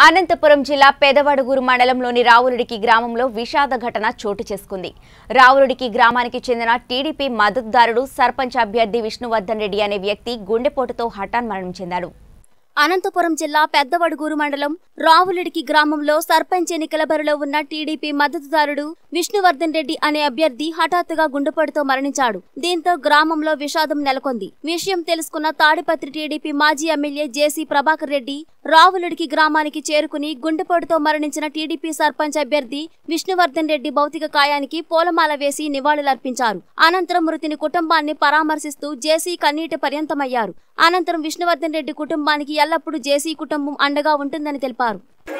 అనంతపురం జిల్లా పెదవడుగురు మండలంలోని రావులుడికి గ్రామంలో విషాద ఘటన చోటు చేసుకుంది రావులుడికి గ్రామానికి చెందిన టీడీపీ మద్దతుదారుడు సర్పంచ్ అభ్యర్థి విష్ణువర్ధన్ రెడ్డి అనే వ్యక్తి గుండెపోటుతో హఠాన్ మరణం చెందాడు అనంతపురం జిల్లా పెద్దవడుగూరు మండలం రావులిడికి గ్రామంలో సర్పంచ్ ఎన్నికల బరిలో ఉన్న టీడీపీ మద్దతుదారుడు విష్ణువర్ధన్ రెడ్డి అనే అభ్యర్థి హఠాత్తుగా గుండెపోటుతో మరణించాడు దీంతో గ్రామంలో విషాదం నెలకొంది విషయం తెలుసుకున్న తాడిపత్రి టీడీపీ మాజీ ఎమ్మెల్యే జేసీ ప్రభాకర్ రెడ్డి రావులుడికి గ్రామానికి చేరుకుని గుండెపోటుతో మరణించిన టీడీపీ సర్పంచ్ అభ్యర్థి విష్ణువర్ధన్ రెడ్డి భౌతిక కాయానికి పూలమాల వేసి నివాళులర్పించారు అనంతరం మృతిని కుటుంబాన్ని పరామర్శిస్తూ జేసీ కన్నీటి పర్యంతమయ్యారు అనంతరం విష్ణువర్ధన్ రెడ్డి కుటుంబానికి ఎల్లప్పుడూ జేసీ కుటుంబం అండగా ఉంటుందని తెలిపారు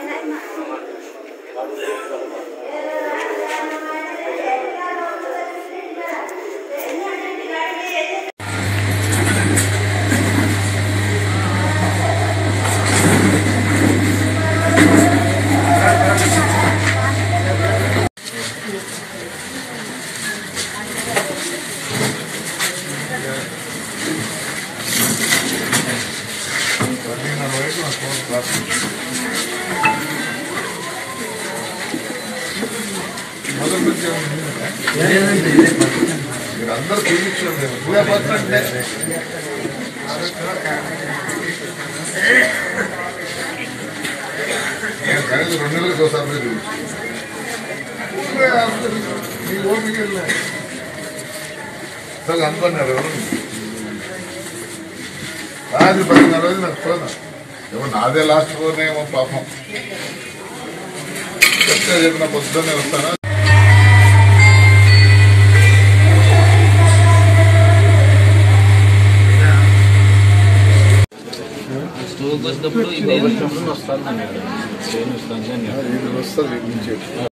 మీరందరూ చూపించండి నువ్వే పడుతుంటే నేను కనీసం రెండు నెలలకు ఒకసారి పోయి చూపించు. నువ్వే అందరూ నీ ఓపిక వెళ్ళే. అసలు అనుకున్నారు రాజు పదిన్నర రోజు నాకు ఫోన్ ఏమో నాదే లాస్ట్ ఫోన్ ఏమో పాపం చెప్తే చెప్పిన పొద్దున్నే వస్తాను స్టోక్ వచ్చినప్పుడు ఇదే వస్తుంది